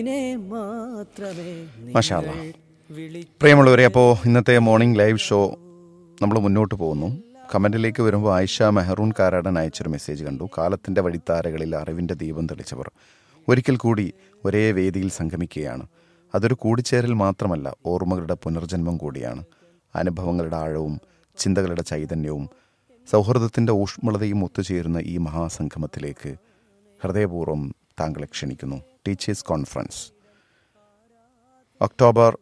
മാഷാ അല്ലാ. പ്രിയമുള്ളവരെ അപ്പോൾ ഇന്നത്തെ മോർണിംഗ് ലൈവ് ഷോ നമ്മൾ മുന്നോട്ട് പോകുന്നു കമൻറ്റിലേക്ക് വരുമ്പോൾ ആയിഷ മെഹറൂൺ കാരാടൻ അയച്ചൊരു മെസ്സേജ് കണ്ടു കാലത്തിൻ്റെ വഴിത്താരകളിൽ അറിവിൻ്റെ ദീപം തെളിച്ചവർ ഒരിക്കൽ കൂടി ഒരേ വേദിയിൽ സംഗമിക്കുകയാണ് അതൊരു കൂടിച്ചേരൽ മാത്രമല്ല ഓർമ്മകളുടെ പുനർജന്മം കൂടിയാണ് അനുഭവങ്ങളുടെ ആഴവും ചിന്തകളുടെ ചൈതന്യവും സൗഹൃദത്തിൻ്റെ ഊഷ്മളതയും ഒത്തുചേരുന്ന ഈ മഹാസംഗമത്തിലേക്ക് ഹൃദയപൂർവ്വം താങ്കളെ ക്ഷണിക്കുന്നു ടീച്ചേഴ്സ് കോൺഫറൻസ് ഒക്ടോബർ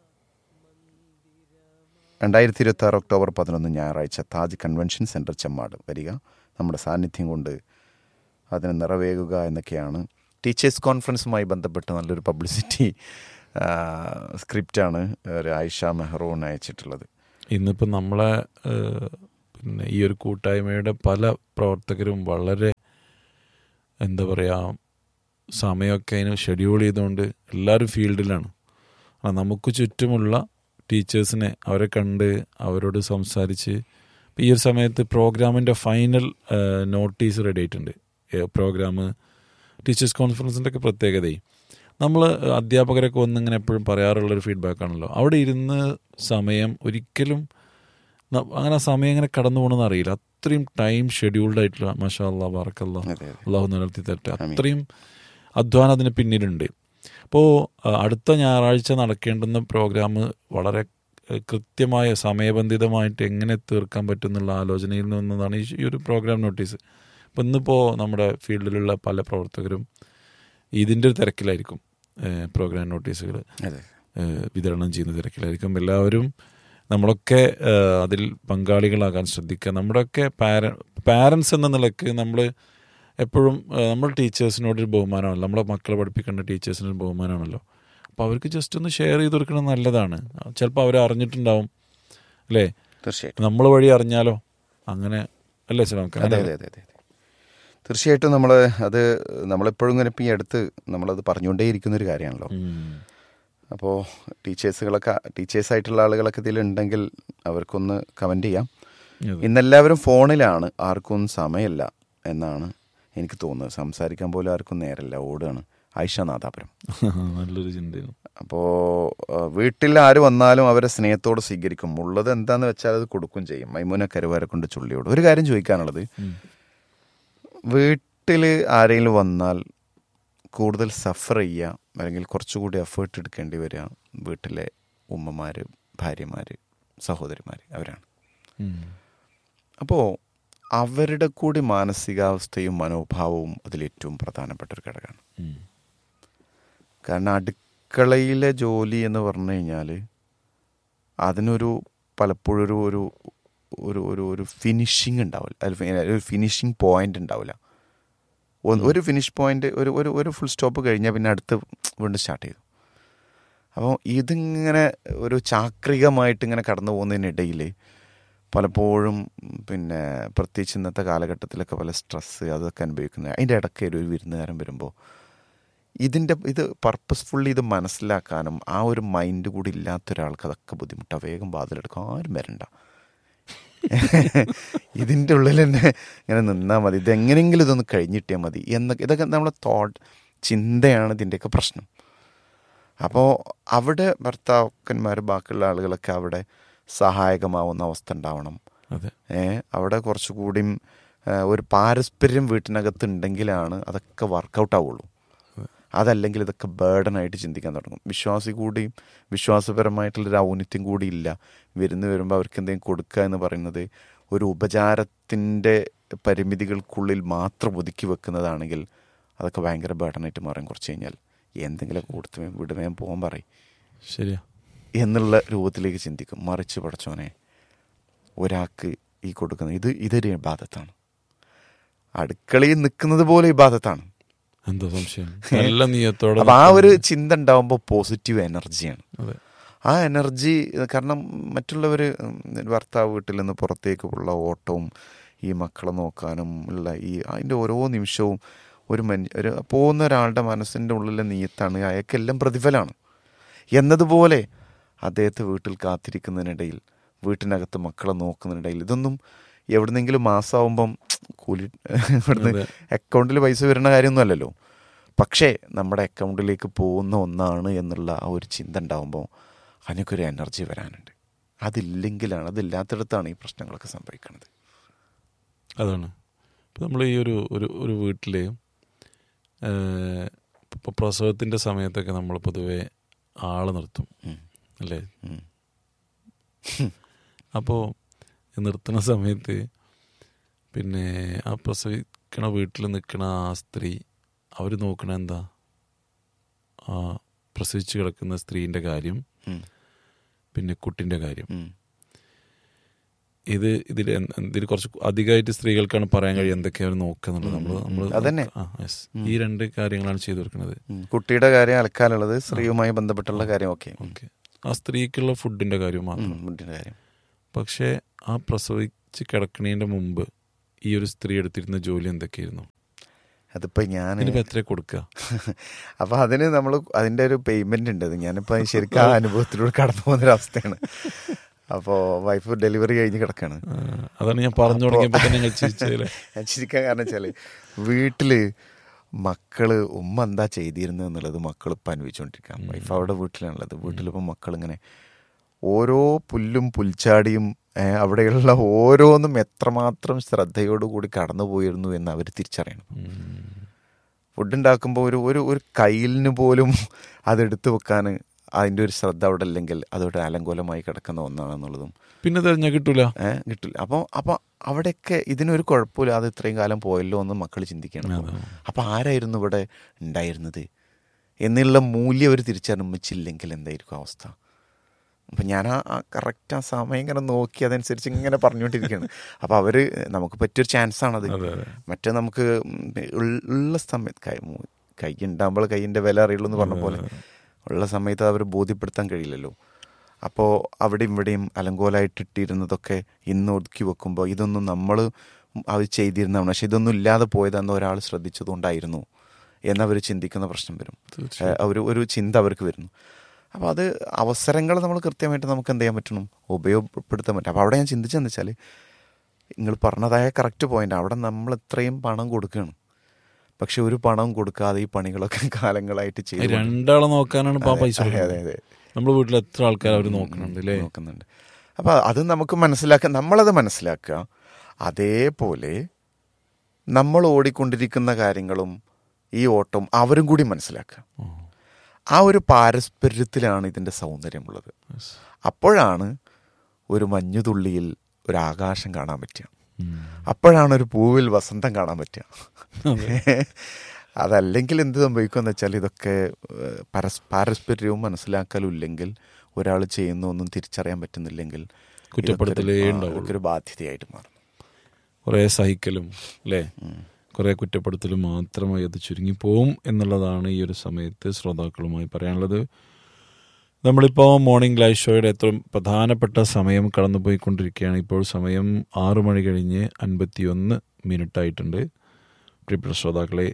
രണ്ടായിരത്തി ഇരുപത്തി ആറ് ഒക്ടോബർ പതിനൊന്ന് ഞായറാഴ്ച താജ് കൺവെൻഷൻ സെൻറ്റർ ചെമ്മാട് വരിക നമ്മുടെ സാന്നിധ്യം കൊണ്ട് അതിന് നിറവേകുക എന്നൊക്കെയാണ് ടീച്ചേഴ്സ് കോൺഫറൻസുമായി ബന്ധപ്പെട്ട് നല്ലൊരു പബ്ലിസിറ്റി സ്ക്രിപ്റ്റാണ് ഒരു ആയിഷ മെഹറൂൺ അയച്ചിട്ടുള്ളത് ഇന്നിപ്പോൾ നമ്മളെ ഏഹ്, പിന്നെ ഈ ഒരു കൂട്ടായ്മയുടെ പല പ്രവർത്തകരും വളരെ എന്താ പറയുക സമയമൊക്കെ അതിന് ഷെഡ്യൂൾ ചെയ്തുകൊണ്ട് എല്ലാവരും ഫീൽഡിലാണ് ആ നമുക്ക് ചുറ്റുമുള്ള ടീച്ചേഴ്സിനെ അവരെ കണ്ട് അവരോട് സംസാരിച്ച് ഇപ്പം ഈ ഒരു സമയത്ത് പ്രോഗ്രാമിൻ്റെ ഫൈനൽ നോട്ടീസ് റെഡി ആയിട്ടുണ്ട് പ്രോഗ്രാം ടീച്ചേഴ്സ് കോൺഫറൻസിൻ്റെ ഒക്കെ പ്രത്യേകതയും നമ്മൾ അധ്യാപകരൊക്കെ ഒന്നിങ്ങനെ എപ്പോഴും പറയാറുള്ളൊരു ഫീഡ്ബാക്ക് ആണല്ലോ അവിടെ ഇരുന്ന് സമയം ഒരിക്കലും ന- അങ്ങനെ ആ സമയം ഇങ്ങനെ കടന്നു പോകണമെന്ന് അറിയില്ല അത്രയും ടൈം ഷെഡ്യൂൾഡ് ആയിട്ടുള്ള മഷാ അല്ലാ ബാറക്കല്ലാ അതെ അതെ അള്ളാഹു നിലനിർത്തി തരട്ടെ ആമീൻ. അത്രയും അധ്വാനം അതിന് പിന്നിലുണ്ട് അപ്പോൾ അടുത്ത ഞായറാഴ്ച നടക്കേണ്ടുന്ന പ്രോഗ്രാം വളരെ ഏഹ്, കൃത്യമായ സമയബന്ധിതമായിട്ട് എങ്ങനെ തീർക്കാൻ പറ്റും എന്നുള്ള ആലോചനയിൽ നിന്നതാണ് ഈ ഈ ഒരു പ്രോഗ്രാം നോട്ടീസ് അപ്പോൾ ഇന്നിപ്പോൾ നമ്മുടെ ഫീൽഡിലുള്ള പല പ്രവർത്തകരും ഇതിൻ്റെ ഒരു തിരക്കിലായിരിക്കും ഏഹ്, പ്രോഗ്രാം നോട്ടീസുകൾ അതെ ഏഹ് വിതരണം ചെയ്യുന്ന തിരക്കിലായിരിക്കും എല്ലാവരും നമ്മളൊക്കെ ഏഹ് അതിൽ പങ്കാളികളാകാൻ ശ്രദ്ധിക്കുക നമ്മുടെയൊക്കെ പാര പാരൻസ് എന്ന നിലക്ക് നമ്മൾ എപ്പോഴും ഏഹ് നമ്മൾ ടീച്ചേഴ്സിനോട് ഒരു ബഹുമാനമാണല്ലോ നമ്മളെ മക്കളെ പഠിപ്പിക്കേണ്ട ടീച്ചേഴ്സിന് ഒരു ബഹുമാനമാണല്ലോ അപ്പോൾ അവർക്ക് ജസ്റ്റ് ഒന്ന് ഷെയർ ചെയ്ത് കൊടുക്കുന്നത് നല്ലതാണ് ചിലപ്പോൾ അവർ അറിഞ്ഞിട്ടുണ്ടാവും അല്ലേ തീർച്ചയായിട്ടും നമ്മൾ വഴി അറിഞ്ഞാലോ അങ്ങനെ അല്ലേ സാർ നമുക്ക് അതെ അങ്ങനെ അതെ അതെ അതെ തീർച്ചയായിട്ടും നമ്മൾ അത് നമ്മളെപ്പോഴും ഇങ്ങനെ ഇപ്പം ഈ അടുത്ത് നമ്മളത് പറഞ്ഞുകൊണ്ടേയിരിക്കുന്ന ഒരു കാര്യമാണല്ലോ ഉം. അപ്പോൾ ടീച്ചേഴ്സുകളൊക്കെ ടീച്ചേഴ്സായിട്ടുള്ള ആളുകളൊക്കെ ഇതിലുണ്ടെങ്കിൽ അവർക്കൊന്ന് കമൻറ്റ് ചെയ്യാം അതെ. ഇന്നെല്ലാവരും ഫോണിലാണ് ആർക്കും സമയമില്ല എന്നാണ് എനിക്ക് തോന്നുന്നത് സംസാരിക്കാൻ പോലും ആർക്കും നേരമില്ല ഓടുകയാണ് ആയിഷ നാദാപുരം നല്ലൊരു ചിന്തയാണ് അപ്പോൾ വീട്ടിൽ ആര് വന്നാലും അവരെ സ്നേഹത്തോടെ സ്വീകരിക്കും ഉള്ളത് എന്താന്ന് വെച്ചാൽ അത് കൊടുക്കും ചെയ്യും മൈമൂന കരുവാരെ കൊണ്ട് ചുള്ളിയോട് ഒരു കാര്യം ചോദിക്കാനുള്ളത് ഉം. വീട്ടിൽ ആരെങ്കിലും വന്നാൽ കൂടുതൽ സഫർ ചെയ്യുക അല്ലെങ്കിൽ കുറച്ചുകൂടി എഫേർട്ട് എടുക്കേണ്ടി വരിക വീട്ടിലെ ഉമ്മമാർ ഭാര്യമാർ സഹോദരിമാർ അവരാണ് ഉം. അപ്പോൾ അവരുടെ കൂടി മാനസികാവസ്ഥയും മനോഭാവവും അതിലേറ്റവും പ്രധാനപ്പെട്ട ഒരു ഘടകമാണ് ഉം. കാരണം അടുക്കളയിലെ ജോലി എന്ന് പറഞ്ഞു കഴിഞ്ഞാൽ അതിനൊരു പലപ്പോഴും ഒരു ഒരു ഒരു ഒരു ഒരു ഫിനിഷിങ് ഉണ്ടാവില്ല അതിൽ ഫി- ഒരു ഫിനിഷിങ് പോയിന്റ് ഉണ്ടാവില്ല ഒന്ന് ഒരു ഫിനിഷ് പോയിന്റ് ഒരു ഒരു ഒരു ഫുൾ സ്റ്റോപ്പ് കഴിഞ്ഞാൽ പിന്നെ അടുത്ത് വീണ്ടും സ്റ്റാർട്ട് ചെയ്തു അപ്പോൾ ഇതിങ്ങനെ ഒരു ചാക്രികമായിട്ട് ഇങ്ങനെ കടന്നു പോകുന്നതിനിടയിൽ പലപ്പോഴും പിന്നെ പ്രത്യേകിച്ച് ഇന്നത്തെ കാലഘട്ടത്തിലൊക്കെ പല സ്ട്രെസ്സ് അതൊക്കെ അനുഭവിക്കുന്നത് അതിൻ്റെ ഇടയ്ക്ക് ഒരു വിരുന്നുകാരൻ വരുമ്പോൾ ഇതിൻ്റെ ഇത് പർപ്പസ്ഫുള്ളി ഇത് മനസ്സിലാക്കാനും ആ ഒരു മൈൻഡ് കൂടി ഇല്ലാത്ത ഒരാൾക്ക് അതൊക്കെ ബുദ്ധിമുട്ടാണ് വേഗം വാതിലെടുക്കും ആരും വരണ്ട ഇതിൻ്റെ ഉള്ളിൽ തന്നെ ഇങ്ങനെ നിന്നാൽ മതി ഇതെങ്ങനെയെങ്കിലും ഇതൊന്ന് കഴിഞ്ഞിട്ടിയാൽ മതി എന്നൊക്കെ ഇതൊക്കെ നമ്മളെ തോട്ട് ചിന്തയാണ് ഇതിൻ്റെയൊക്കെ പ്രശ്നം അപ്പോൾ അവിടെ ഭർത്താക്കന്മാർ ബാക്കിയുള്ള ആളുകളൊക്കെ അവിടെ സഹായകമാവുന്ന അവസ്ഥ ഉണ്ടാവണം അതെ ഏ അവിടെ കുറച്ചുകൂടിയും ഏ, ഒരു പാരസ്പര്യം വീട്ടിനകത്ത് ഉണ്ടെങ്കിലാണ് അതൊക്കെ വർക്കൗട്ട് ആവുള്ളൂ അതല്ലെങ്കിൽ ഇതൊക്കെ ബേർഡനായിട്ട് ചിന്തിക്കാൻ തുടങ്ങും വിശ്വാസി കൂടിയും വിശ്വാസപരമായിട്ടുള്ളൊരു ഔന്നിത്യം കൂടി ഇല്ല വരുന്നു വരുമ്പോൾ അവർക്ക് എന്തെങ്കിലും കൊടുക്കുക എന്ന് പറയുന്നത് ഒരു ഉപചാരത്തിൻ്റെ പരിമിതികൾക്കുള്ളിൽ മാത്രം ഒതുക്കി വെക്കുന്നതാണെങ്കിൽ അതൊക്കെ ഭയങ്കര ബേർഡനായിട്ട് മാറും കുറച്ച് കഴിഞ്ഞാൽ എന്തെങ്കിലുമൊക്കെ കൊടുത്ത് വിടുമേ പോകാൻ പറയും ശരിയാ എന്നുള്ള രൂപത്തിലേക്ക് ചിന്തിക്കും മറിച്ച് പടച്ചോനെ ഒരാൾക്ക് ഈ കൊടുക്കുന്ന ഇത് ഇതൊരു ഇബാദത്താണ് അടുക്കളയിൽ നിൽക്കുന്നത് പോലെ ഇബാദത്താണ് എന്താ സംശയം നല്ല നീയത്തോടെ അപ്പൊ ആ ഒരു ചിന്ത ഉണ്ടാവുമ്പോൾ പോസിറ്റീവ് എനർജിയാണ് അതെ ആ എനർജി കാരണം മറ്റുള്ളവർ ഭർത്താവ് വീട്ടിൽ നിന്ന് പുറത്തേക്ക് ഉള്ള ഓട്ടവും ഈ മക്കളെ നോക്കാനും ഉള്ള ഈ അതിൻ്റെ ഓരോ നിമിഷവും ഒരു മനുഷ്യ ഒരു പോകുന്ന ഒരാളുടെ മനസ്സിൻ്റെ ഉള്ളിലെ നീയത്താണ് അയാൾക്കെല്ലാം പ്രതിഫലമാണ് എന്നതുപോലെ അദ്ദേഹത്തെ വീട്ടിൽ കാത്തിരിക്കുന്നതിനിടയിൽ വീട്ടിനകത്ത് മക്കളെ നോക്കുന്നതിനിടയിൽ ഇതൊന്നും എവിടുന്നെങ്കിലും മാസമാകുമ്പം കൂലി ഇവിടുന്ന് അതെ. അക്കൗണ്ടിൽ പൈസ വരുന്ന കാര്യമൊന്നും അല്ലല്ലോ പക്ഷേ നമ്മുടെ അക്കൗണ്ടിലേക്ക് പോകുന്ന ഒന്നാണ് എന്നുള്ള ആ ഒരു ചിന്ത ഉണ്ടാകുമ്പോൾ അതിനൊക്കെ ഒരു എനർജി വരാനുണ്ട് അതില്ലെങ്കിലാണ് അതില്ലാത്തിടത്താണ് ഈ പ്രശ്നങ്ങളൊക്കെ സംഭവിക്കുന്നത് അതാണ് ഇപ്പം നമ്മൾ ഈ ഒരു ഒരു ഒരു വീട്ടിൽ ഇപ്പോൾ പ്രസവത്തിൻ്റെ സമയത്തൊക്കെ നമ്മൾ പൊതുവെ ആള് നിർത്തും ഉം. അല്ലേ ഉം. അപ്പോൾ നിർത്തുന്ന സമയത്ത് പിന്നെ ആ പ്രസവിക്കണ വീട്ടിൽ നിൽക്കണ ആ സ്ത്രീ അവർ നോക്കണ എന്താ ആ പ്രസവിച്ച് കിടക്കുന്ന സ്ത്രീൻ്റെ കാര്യം ഉം. പിന്നെ കുട്ടിൻ്റെ കാര്യം ഉം. ഇത് ഇതിൽ ഇതിൽ കുറച്ച് അധികമായിട്ട് സ്ത്രീകൾക്കാണ് പറയാൻ കഴിയും എന്തൊക്കെയാണ് അവർ നോക്കുന്നുള്ളത് നമ്മൾ നമ്മൾ അതന്നെ. ആ യെസ് ഈ രണ്ട് കാര്യങ്ങളാണ് ചെയ്തു കൊടുക്കുന്നത് ഉം. കുട്ടിയുടെ കാര്യം അലക്കാനുള്ളത് സ്ത്രീയുമായി ബന്ധപ്പെട്ടുള്ള കാര്യം ഓക്കെ ഓക്കെ ആ സ്ത്രീക്കുള്ള ഫുഡിൻ്റെ കാര്യം മാത്രം കുട്ടിയുടെ കാര്യം പക്ഷേ ആ പ്രസവിച്ച് കിടക്കണേൻ്റെ മുമ്പ് ഈ ഒരു സ്ത്രീ എടുത്തിരുന്ന ജോലി എന്തൊക്കെയായിരുന്നു അതിപ്പോ ഞാൻ ഇതിനിപ്പോൾ എത്ര കൊടുക്കുക അപ്പൊ അതിന് നമ്മൾ അതിന്റെ ഒരു പേയ്മെന്റ് ഉണ്ട് അത് ഞാനിപ്പോ ശരിക്കും ആ അനുഭവത്തിലൂടെ കടന്നു പോകുന്ന ഒരു അവസ്ഥയാണ് അപ്പോ വൈഫ് ഡെലിവറി കഴിഞ്ഞ് കിടക്കാണ് ആ, അതാണ് ഞാൻ പറഞ്ഞു തുടങ്ങിയപ്പോൾ തന്നെ നിങ്ങൾ ചിരിച്ചതല്ലേ ഞാൻ ചിരിക്കാൻ കാരണം വെച്ചാല് വീട്ടില് മക്കള് ഉമ്മ എന്താ ചെയ്തിരുന്നത് എന്നുള്ളത് മക്കൾ ഇപ്പം അനുഭവിച്ചുകൊണ്ടിരിക്കാം വൈഫ് അവിടെ വീട്ടിലാണുള്ളത് വീട്ടിലിപ്പം മക്കൾ ഇങ്ങനെ ഓരോ പുല്ലും പുൽച്ചാടിയും ഏ, അവിടെയുള്ള ഓരോന്നും എത്രമാത്രം ശ്രദ്ധയോടുകൂടി കടന്നു പോയിരുന്നു എന്ന് അവർ തിരിച്ചറിയണം ഉം. ഫുഡ് ഉണ്ടാക്കുമ്പോൾ ഒരു ഒരു ഒരു കയ്യിലിന് പോലും അതെടുത്ത് വെക്കാൻ അതിൻ്റെ ഒരു ശ്രദ്ധ അവിടെ ഇല്ലെങ്കിൽ അതോടെ അലങ്കോലമായി കിടക്കുന്ന ഒന്നാണെന്നുള്ളതും പിന്നെ തെരഞ്ഞ കിട്ടൂല ഏഹ് കിട്ടില്ല അപ്പോൾ അപ്പോൾ അവിടെയൊക്കെ ഇതിനൊരു കുഴപ്പമില്ല അത് ഇത്രയും കാലം പോയല്ലോ എന്ന് മക്കൾ ചിന്തിക്കണം അതാണ്. അപ്പോൾ ആരായിരുന്നു ഇവിടെ ഉണ്ടായിരുന്നത് എന്നുള്ള മൂല്യം അവർ തിരിച്ചറിയിച്ചില്ലെങ്കിൽ എന്തായിരിക്കും അവസ്ഥ അപ്പം ഞാൻ ആ ആ കറക്റ്റ് ആ സമയം ഇങ്ങനെ നോക്കി അതനുസരിച്ച് ഇങ്ങനെ പറഞ്ഞുകൊണ്ടിരിക്കുകയാണ് അപ്പോൾ അവർ നമുക്ക് പറ്റിയൊരു ചാൻസാണത് അതെ അതെ മറ്റേ നമുക്ക് ഉൾ- ഉള്ള സമയത്ത് കൈ മു- കൈ ഉണ്ടാകുമ്പോൾ കൈയിൻ്റെ വില അറിയുള്ളൂ എന്ന് പറഞ്ഞ പോലെ ഉള്ള സമയത്ത് അവർ ബോധ്യപ്പെടുത്താൻ കഴിയില്ലല്ലോ അപ്പോൾ അവിടെയും ഇവിടെയും അലങ്കോലായിട്ട് ഇട്ടിരുന്നതൊക്കെ ഇന്ന് ഒതുക്കി വെക്കുമ്പോൾ ഇതൊന്നും നമ്മൾ അത് ചെയ്തിരുന്നതാണ് പക്ഷെ ഇതൊന്നും ഇല്ലാതെ പോയതെന്ന് ഒരാൾ ശ്രദ്ധിച്ചതുകൊണ്ടായിരുന്നു എന്നവർ ചിന്തിക്കുന്ന പ്രശ്നം വരും തീർച്ചയായും. ഏഹ് ഒരു ഒരു ചിന്ത അവർക്ക് വരുന്നു അപ്പോൾ അത് അവസരങ്ങൾ നമ്മൾ കൃത്യമായിട്ട് നമുക്ക് എന്ത് ചെയ്യാൻ പറ്റണം ഉപയോഗപ്പെടുത്താൻ പറ്റും അപ്പോൾ അവിടെ ഞാൻ ചിന്തിച്ചെന്ന് വെച്ചാൽ നിങ്ങൾ പറഞ്ഞതായ കറക്റ്റ് പോയിന്റ് അവിടെ നമ്മൾ ഇത്രയും പണം കൊടുക്കുകയാണ് പക്ഷെ ഒരു പണം കൊടുക്കാതെ ഈ പണികളൊക്കെ കാലങ്ങളായിട്ട് ചെയ്ത് രണ്ടാളെ നോക്കാനാണ് ഇപ്പൊ ആ പൈസ അതെ, അതെ, കൊടുക്കുന്നത്. അതെ. നമ്മുടെ വീട്ടിൽ എത്ര ആൾക്കാർ അവർ നോക്കുന്നുണ്ട് അല്ലേ നോക്കുന്നുണ്ട് അപ്പോൾ അത് നമുക്ക് മനസ്സിലാക്കുക നമ്മളത് മനസ്സിലാക്കുക അതേപോലെ നമ്മൾ ഓടിക്കൊണ്ടിരിക്കുന്ന കാര്യങ്ങളും ഈ ഓട്ടം അവരും കൂടി മനസ്സിലാക്കുക ഉം. ആ ഒരു പാരസ്പര്യത്തിലാണ് ഇതിൻ്റെ സൗന്ദര്യമുള്ളത് Yes. അപ്പോഴാണ് ഒരു മഞ്ഞുതുള്ളിയിൽ ഒരു ആകാശം കാണാൻ പറ്റുക ഉം. അപ്പോഴാണ് ഒരു പൂവിൽ വസന്തം കാണാൻ പറ്റുക അതല്ലെങ്കിൽ എന്ത് സംഭവിക്കുമെന്ന് വെച്ചാൽ ഇതൊക്കെ ഏഹ്, പരസ് പാരസ്പര്യവും മനസ്സിലാക്കലും ഇല്ലെങ്കിൽ ഒരാൾ ചെയ്യുന്ന ഒന്നും തിരിച്ചറിയാൻ പറ്റുന്നില്ലെങ്കിൽ കുറ്റപ്പെടുത്തലേ ഇതൊക്കെ ഒരു- ആ, ഉണ്ടാവുള്ളൂ. ഇതൊക്കെ ഒരു ബാധ്യതയായിട്ട് മാറും കുറേ സഹിക്കലും അല്ലേ കുറേ കുറ്റപ്പെടുത്തലും മാത്രമായി അത് ചുരുങ്ങിപ്പോവും എന്നുള്ളതാണ് ഈ ഒരു സമയത്ത് ശ്രോതാക്കളുമായി പറയാനുള്ളത് നമ്മളിപ്പോൾ മോർണിംഗ് ലൈവ് ഷോയുടെ ഏറ്റവും പ്രധാനപ്പെട്ട സമയം കടന്നുപോയിക്കൊണ്ടിരിക്കുകയാണ് ഇപ്പോൾ സമയം ആറു മണി കഴിഞ്ഞ് അൻപത്തിയൊന്ന് മിനിറ്റ് ആയിട്ടുണ്ട് പ്രിയപ്പെട്ട ശ്രോതാക്കളെ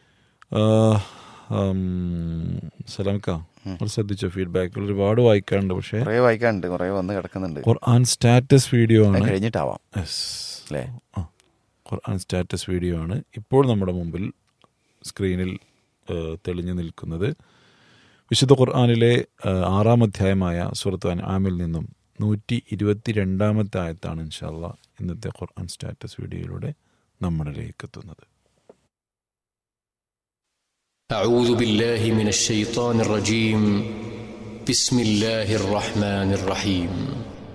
സലാംക്ക ഒരു ശ്രദ്ധിച്ചോ ഫീഡ്ബാക്കുകൾ ഒരുപാട് വായിക്കാറുണ്ട് പക്ഷേ കുറേ വായിക്കാനുണ്ട് കുറേ വന്ന് കിടക്കുന്നുണ്ട് ഖുർആൻ സ്റ്റാറ്റസ് വീഡിയോ അത് ആണ് കഴിഞ്ഞിട്ടാവാം Yes. അല്ലേ ആ ഖുർആൻ സ്റ്റാറ്റസ് വീഡിയോ ആണ് ഇപ്പോൾ നമ്മുടെ മുമ്പിൽ സ്ക്രീനിൽ ആ, തെളിഞ്ഞു നിൽക്കുന്നത് വിശുദ്ധ ഖുർആാനിലെ ആ, ആറാം അധ്യായമായ സുഹൃത്ത് ആമിൽ നിന്നും നൂറ്റി ഇരുപത്തി രണ്ടാമത്തെ ആയത്താണ് ഇൻഷാല്ല ഇന്നത്തെ ഖുർആൻ സ്റ്റാറ്റസ് വീഡിയോയിലൂടെ നമ്മളിലേക്ക് എത്തുന്നത് أعوذ بالله من الشيطان الرجيم بسم الله الرحمن الرحيم